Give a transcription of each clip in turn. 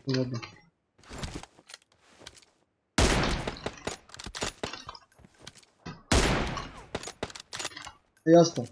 الواد ده ايه يا اسطى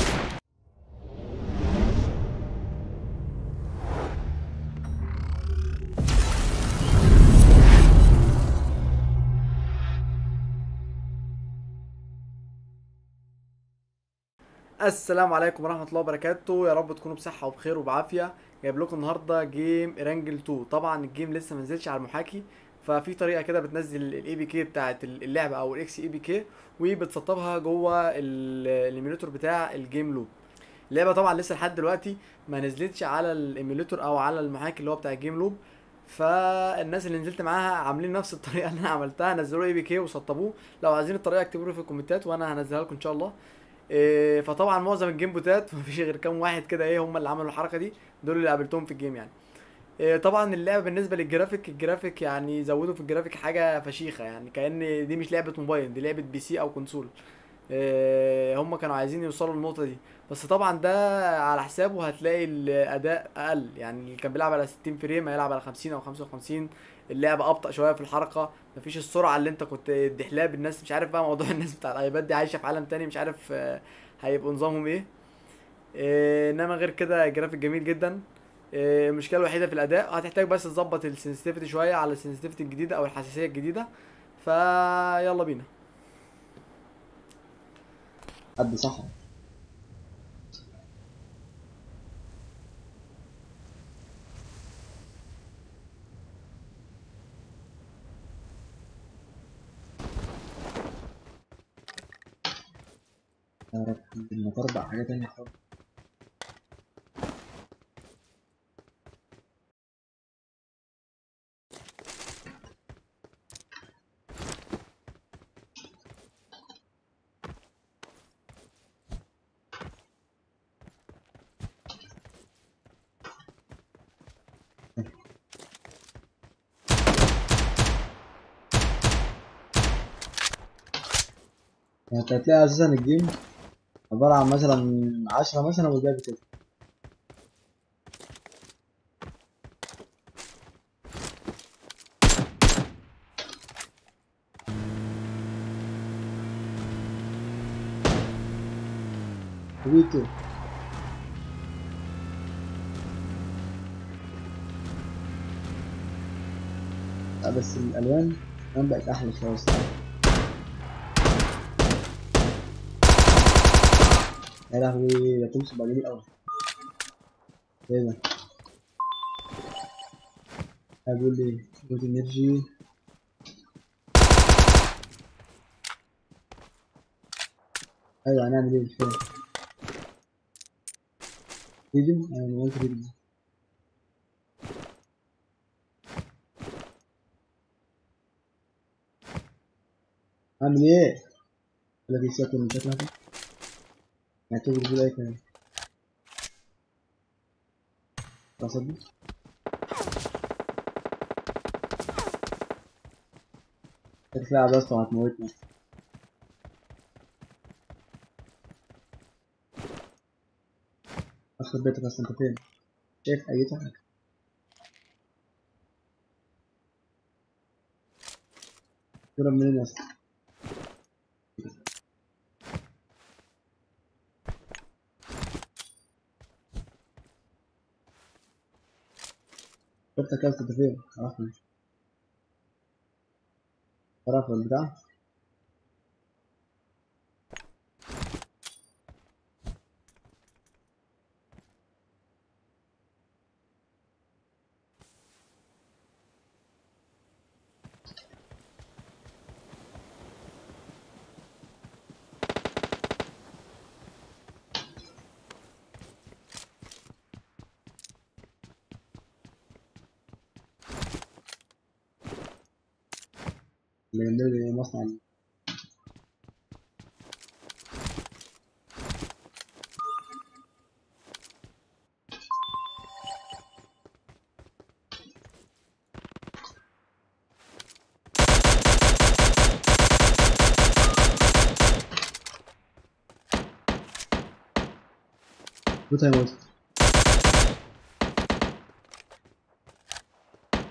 السلام عليكم ورحمة الله وبركاته يا رب تكونوا بصحة وبخير وبعافية جايب لكم النهاردة جيم ايرانجل 2 طبعا الجيم لسه ما نزلش على المحاكي ففي طريقة كده بتنزل الاي بي كي بتاعت اللعبة او الاكس اي بي كي وبتسطبها جوه ال- الايميوليتور بتاع الجيم لوب اللعبة طبعا لسه لحد دلوقتي ما نزلتش على الايميوليتور او على المحاكي اللي هو بتاع الجيم لوب فالناس اللي نزلت معاها عاملين نفس الطريقة اللي انا عملتها نزلوا اي بي كي وسطبوه لو عايزين الطريقة اكتبوا لي في الكومنتات وانا هنزلها لكم ان شاء الله إيه، فطبعا معظم الجيم بوتات مفيش غير كام واحد كده ايه هم اللي عملوا الحركه دي دول اللي قابلتهم في الجيم يعني إيه، طبعا اللعبه بالنسبه للجرافيك الجرافيك يعني زودوا في الجرافيك حاجه فشيخه يعني كأن دي مش لعبه موبايل دي لعبه بي سي او كونسول إيه، هم كانوا عايزين يوصلوا للنقطه دي بس طبعا ده على حسابه هتلاقي الاداء اقل يعني اللي كان بيلعب على 60 فريم هيلعب على 50 او 55 اللعبه ابطا شويه في الحركه مفيش السرعه اللي انت كنت دحلاب الناس مش عارف بقى موضوع الناس بتاع الايباد دي عايشه في عالم تاني مش عارف آه، هيبقوا نظامهم ايه إيه، انما غير كده جرافيك جميل جدا إيه، المشكله الوحيده في الاداء هتحتاج بس تظبط السنسيتيفيتي شويه على السنسيتيفيتي الجديده او الحساسيه الجديده فيلا بينا حد صح يا رب المطار بقى حاجة تانية خالص يعني انت هتلاقي اساسا الجيم عبارة عن مثلا عشرة مثلا والباقي كده ويتو لا بس الالوان الالوان بقت احلى شويه الصراحة. يا لهوي ده تمسك بقى جميل قوي ايه ده هقول لي جود انرجي ايوه هنعمل ايه مش فاهم ريدم انا قلت ريدم اعمل ايه ولا في سيكون من شكلها نعتبر دول اي كلام تصدق تطلع بس وهتموتنا اخرب بيتك اصلا انت فين شايف اي حاجة تضرب منين يا اسطى شفتك يا اسطى انت فين عرفني عرف البتاع اللي جنب مصنع بوت هيموت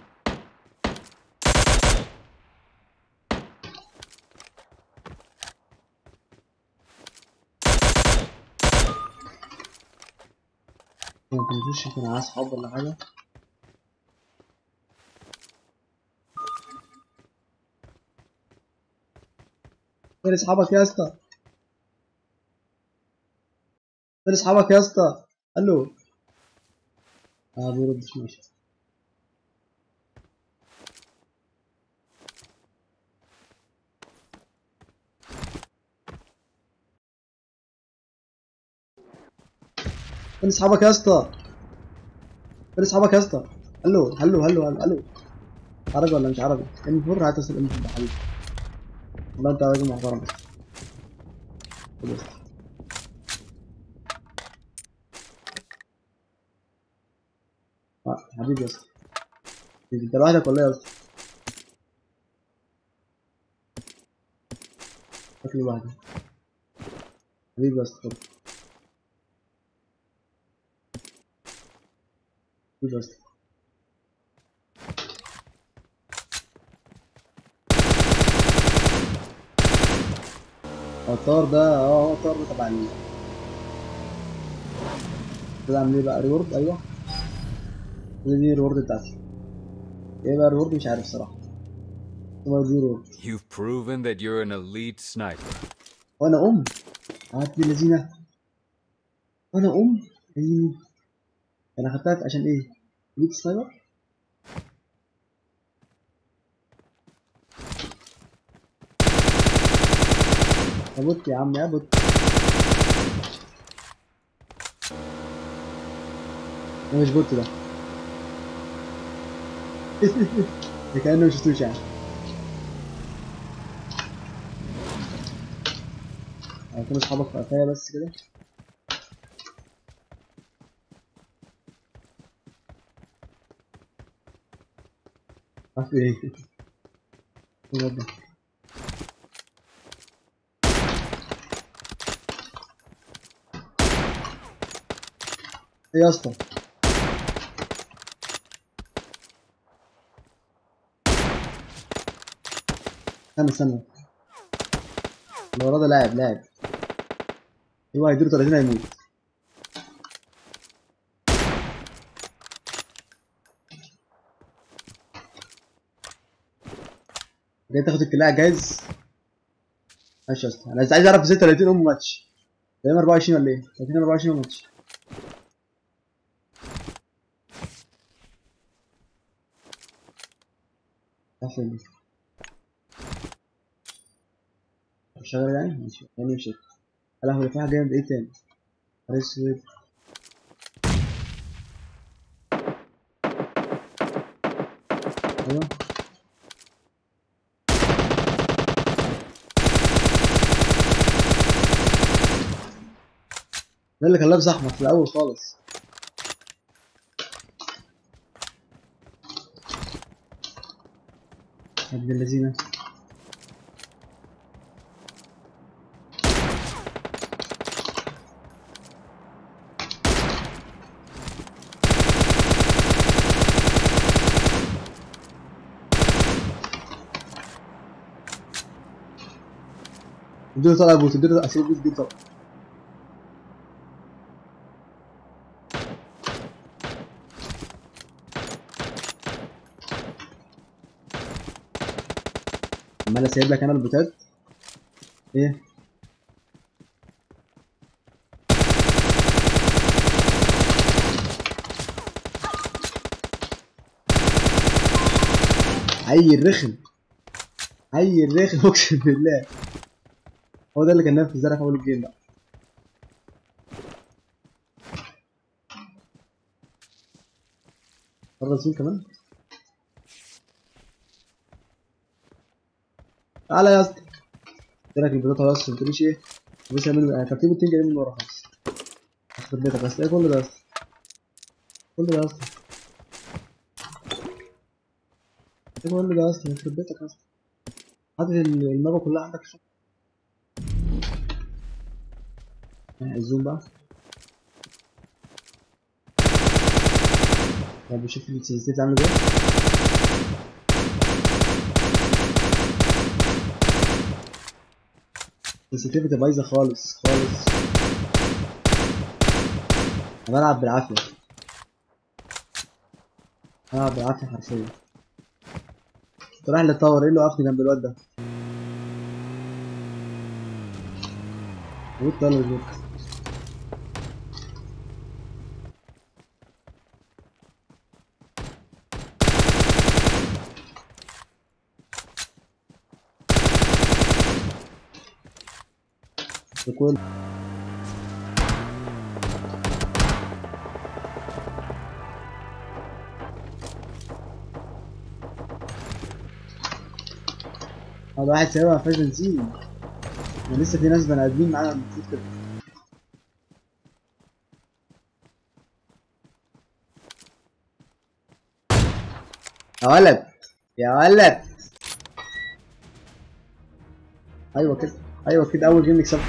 ما كانش يمكن معاه اصحاب ولا حاجه فين اصحابك يا اسطى فين اصحابك يا اسطى الو اه بيردش ماشي فين اصحابك يا اسطى فين اصحابك يا اسطى الو هلو هلو هلو الو عربي ولا مش عربي ام فور هتصل ام فور حبيبي والله انت راجل محترم بس خد يا اسطى. آه، حبيبي يا اسطى انت لوحدك ولا ايه يا اسطى؟ شكلي لوحدي حبيبي يا اسطى خد. حبيبي يا اسطى هو الطار ده اه هو الطار ده تبع ال كده عامل ايه بقى ريورد ايوه كده دي الريورد بتاعتي ايه بقى الريورد مش عارف الصراحه هو دي ريورد You've proven that you're an elite sniper. وانا ام قعدت لذينه وانا ام ايه انا خدتها عشان ايه بيت سنايبر يا بوت يا عم يا بوت ده مش بوت ده ده كأنه مشفتوش يعني هيكون اصحابك في قفايا بس كده عارف ايه ايه الواد ده ايه يا اسطى استنى استنى اللي وراه ده لاعب لاعب ايوه هيديله 30 هيموت جاي تاخد الكلاع جايز ماشي يا اسطى انا عايز اعرف ازاي 30 ام ماتش تقريبا 24 ولا ايه 30 24 ام ماتش قفل دي شغال يعني ماشي يعني مشيت يا لهوي في حاجه جامد ايه تاني نهار اسود ايوه ده اللي كان لابس احمر في الاول خالص يا ابن اللذينه اديله طلقه بوت اديله اسيب بوت اديله طلقه عمال سايب لك انا البوتات ايه عي الرخم عي الرخم اقسم بالله هو ده اللي كان نافذ الزرع في اول الجيم بقى مرة زين كمان تعالى يا اسطى قلت لك البطاطا بس ما تقوليش ايه بص اعمل انا ترتيب التين جاي من ورا خالص يخرب بيتك بس ايه كل ده يا اسطى كل ده يا اسطى ايه كل ده يا اسطى يخرب بيتك يا اسطى حاطط المابا كلها عندك شو الزوم بقى طب بشوف السنسيتيف عامل ايه السنسيتيفيتي بايظه خالص خالص انا بلعب بالعافيه اه بالعافيه حرفيا كنت رايح للتاور ايه اللي وقفني جنب الواد ده موت ولا مش موت كويس هذا واحد سايبها ما فيهاش بنزين ما لسه في ناس بني ادمين معانا المفروض كده يا ولد يا ولد ايوه كده ايوه كده اول جيم نكسبها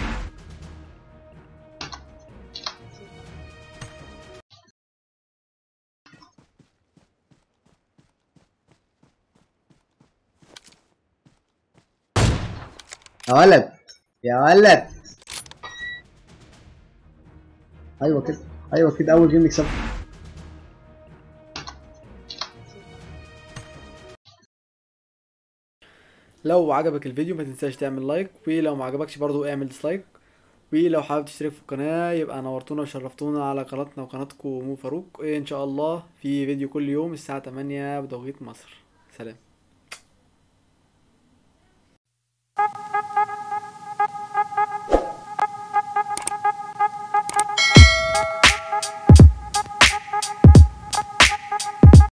يا ولد يا ولد ايوه كده ايوه كده اول جيم نكسبها لو عجبك الفيديو ما تنساش تعمل لايك ولو ما عجبكش برضو اعمل ديسلايك ولو حابب تشترك في القناة يبقى نورتونا وشرفتونا على قناتنا وقناتكم مو فاروق ان شاء الله في فيديو كل يوم الساعة 8 بتوقيت مصر سلام